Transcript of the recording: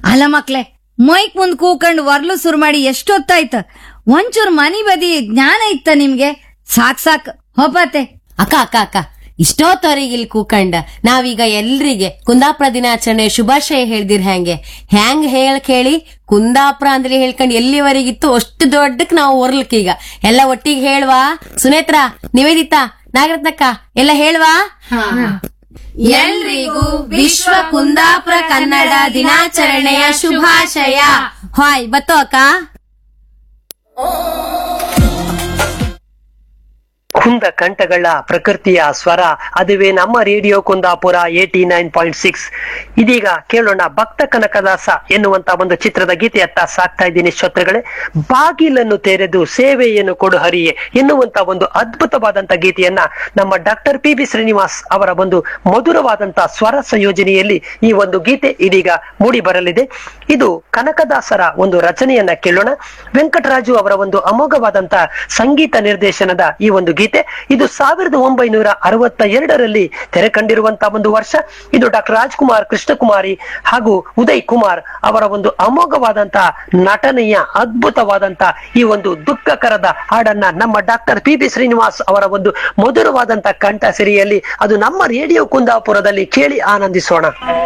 ಅಲ್ಲ ಮಕ್ಳೆ ಮೈಕ್ ಮುಂದ್ ಕೂಕಂಡ್ ವರ್ಲು ಸುರು ಮಾಡಿ ಎಷ್ಟೊತ್ತಾಯ್ತ ಒಂಚೂರ್ ಮನಿ ಬದಿ ಜ್ಞಾನ ಇತ್ತ ನಿಮ್ಗೆ ಸಾಕ್ ಸಾಕ್ ಹೋಪತ್ತೆ ಅಕ್ಕ ಅಕ್ಕ ಅಕ್ಕ ಇಷ್ಟೋತ್ತವರೆಗೆ ಇಲ್ಲಿ ಕೂಕಂಡ ನಾವೀಗ ಎಲ್ರಿಗೆ ಕುಂದಾಪುರ ದಿನಾಚರಣೆ ಶುಭಾಶಯ ಹೇಳ್ದಿರ್ ಹೆಂಗೆ ಹೆಂಗ್ ಹೇಳ್ ಕೇಳಿ ಕುಂದಾಪುರ ಅಂದ್ರೆ ಹೇಳ್ಕೊಂಡ್ ಎಲ್ಲಿವರೆಗಿತ್ತು ಅಷ್ಟು ದೊಡ್ಡಕ್ ನಾವು ಒರ್ಲಕ್ ಈಗ ಎಲ್ಲ ಒಟ್ಟಿಗೆ ಹೇಳ್ವಾ ಸುನೇತ್ರ ನಿವೇದಿತಾ ನಾಗರತ್ನಕ್ಕ ಎಲ್ಲ ಹೇಳ್ವಾ ಎಲ್ರಿಗೂ ವಿಶ್ವ ಕುಂದಾಪುರ ಕನ್ನಡ ದಿನಾಚರಣೆಯ ಶುಭಾಶಯ ಹಾಯ್ ಬತ್ತೋ ಅಕ್ಕ ಕುಂದ ಕಂಠಗಳ ಪ್ರಕೃತಿಯ ಸ್ವರ ಅದುವೇ ನಮ್ಮ radio Kundapura eighty nine point six ಇದೀಗ ಕೇಳೋಣ ಭಕ್ತ ಕನಕದಾಸ ಎನ್ನುವಂತ ಒಂದು ಚಿತ್ರದ ಗೀತೆಯತ್ತ ಸಾಕ್ತಾ ಇದ್ದೀನಿ ಶ್ರೋತೃಗಳೇ ಬಾಗಿಲನ್ನು ತೆರೆದು ಸೇವೆಯನ್ನು ಕೊಡು ಹರಿಯೇ ಎನ್ನುವಂತ ಒಂದು ಅದ್ಭುತವಾದಂತ ಗೀತೆಯನ್ನ ನಮ್ಮ ಡಾಕ್ಟರ್ ಪಿ ಬಿ ಶ್ರೀನಿವಾಸ್ ಅವರ ಒಂದು ಮಧುರವಾದಂತ ಸ್ವರ ಸಂಯೋಜನೆಯಲ್ಲಿ ಈ ಒಂದು ಗೀತೆ ಇದೀಗ ಮೂಡಿ ಬರಲಿದೆ ಇದು ಕನಕದಾಸರ ಒಂದು ರಚನೆಯನ್ನ ಕೇಳೋಣ ವೆಂಕಟರಾಜು ಅವರ ಒಂದು ಅಮೋಘವಾದಂತ ಸಂಗೀತ ನಿರ್ದೇಶನದ ಈ ಒಂದು ಗೀತೆ ಇದು ಸಾವಿರದ ಒಂಬೈನೂರ ಅರವತ್ತ ಎರಡರಲ್ಲಿ ತೆರೆ ಕಂಡಿರುವಂತಹ ಒಂದು ವರ್ಷ ಇದು ಡಾಕ್ಟರ್ ರಾಜ್ಕುಮಾರ್ ಕೃಷ್ಣಕುಮಾರಿ ಹಾಗೂ ಉದಯ್ ಕುಮಾರ್ ಅವರ ಒಂದು ಅಮೋಘವಾದಂತಹ ನಟನೆಯ ಅದ್ಭುತವಾದಂತ ಈ ಒಂದು ದುಃಖಕರದ ಹಾಡನ್ನ ನಮ್ಮ ಡಾಕ್ಟರ್ ಪಿ ಬಿ ಶ್ರೀನಿವಾಸ್ ಅವರ ಒಂದು ಮಧುರವಾದಂತ ಕಂಠ ಸಿರಿಯಲ್ಲಿ ಅದು ನಮ್ಮ ರೇಡಿಯೋ ಕುಂದಾಪುರದಲ್ಲಿ ಕೇಳಿ ಆನಂದಿಸೋಣ